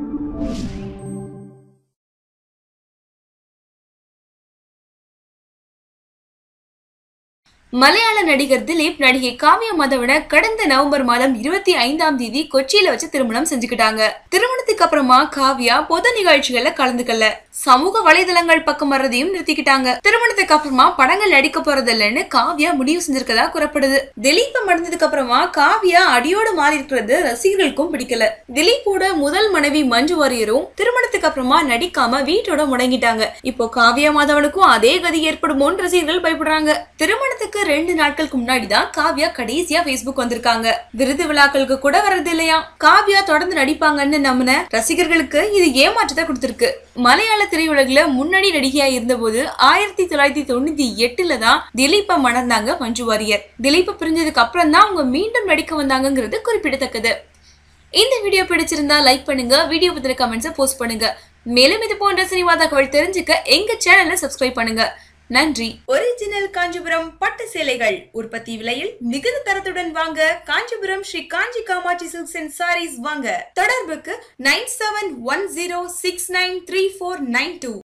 மலையாள நடிகர் திலீப் நடிகை காவ்யா மாதவனை கடந்த நவம்பர் மாதம் இருபத்தி ஐந்தாம் தேதி கொச்சியில வச்சு திருமணம் செஞ்சுக்கிட்டாங்க திருமணத்துக்கு அப்புறமா காவ்யா பொது நிகழ்ச்சிகள்ல கலந்துக்கல சமூக வலைதளங்கள் பக்கம் வர்றதையும் நிறுத்திக்கிட்டாங்க திருமணத்துக்கு அப்புறமா படங்கள் நடிக்க போறதில்லைன்னு காவ்யா முடிவு செஞ்சிருக்கதா கூறப்படுது திலீப்பை மறந்ததுக்கு அப்புறமா காவ்யா அடியோடு மாறி இருக்கிறது ரசிகர்களுக்கும் பிடிக்கல திலீப்போட முதல் மனைவி மஞ்சு வாரியரும் திருமணத்துக்கு அப்புறமா நடிக்காம வீட்டோட முடங்கிட்டாங்க இப்போ காவ்யா மாதவனுக்கும் அதே கதி ஏற்படுமோன்னு ரசிகர்கள் பயப்படுறாங்க திருமணத்துக்கு ரெண்டு நாட்களுக்கு முன்னாடி தான் காவ்யா கடைசியா Facebook வந்திருக்காங்க விருது விழாக்களுக்கு கூட வர்றது இல்லையா காவ்யா தொடர்ந்து நடிப்பாங்கன்னு நம்பின ரசிகர்களுக்கு இது ஏமாற்றத்தை கொடுத்திருக்கு மலையாள திரையுலகில முன்னணி நடிகையா இருந்தபோது ஆயிரத்தி தொள்ளாயிரத்தி தொண்ணூத்தி எட்டுல தான் திலீப்பை மணந்தாங்க மஞ்சு வாரியர் திலீப்பை பிரிஞ்சதுக்கு அப்புறம் தான் அவங்க மீண்டும் நடிக்க வந்தாங்கங்கிறது குறிப்பிடத்தக்கது இந்த வீடியோ பிடிச்சிருந்தா லைக் பண்ணுங்க வீடியோ பத்தின கமெண்ட்ஸை போஸ்ட் பண்ணுங்க மேலும் இது போன்ற சினிமா தகவல் தெரிஞ்சுக்க எங்க சேனலை சப்ஸ்கிரைப் பண்ணுங்க நன்றி ஒரிஜினல் காஞ்சிபுரம் பட்டு சேலைகள் உற்பத்தி விலையில் மிகுந்த தரத்துடன் வாங்க Kanchipuram Sri Kanchi Kamatchi silks and sarees வாங்க தொடர்புக்கு nine seven one zero six nine three four nine two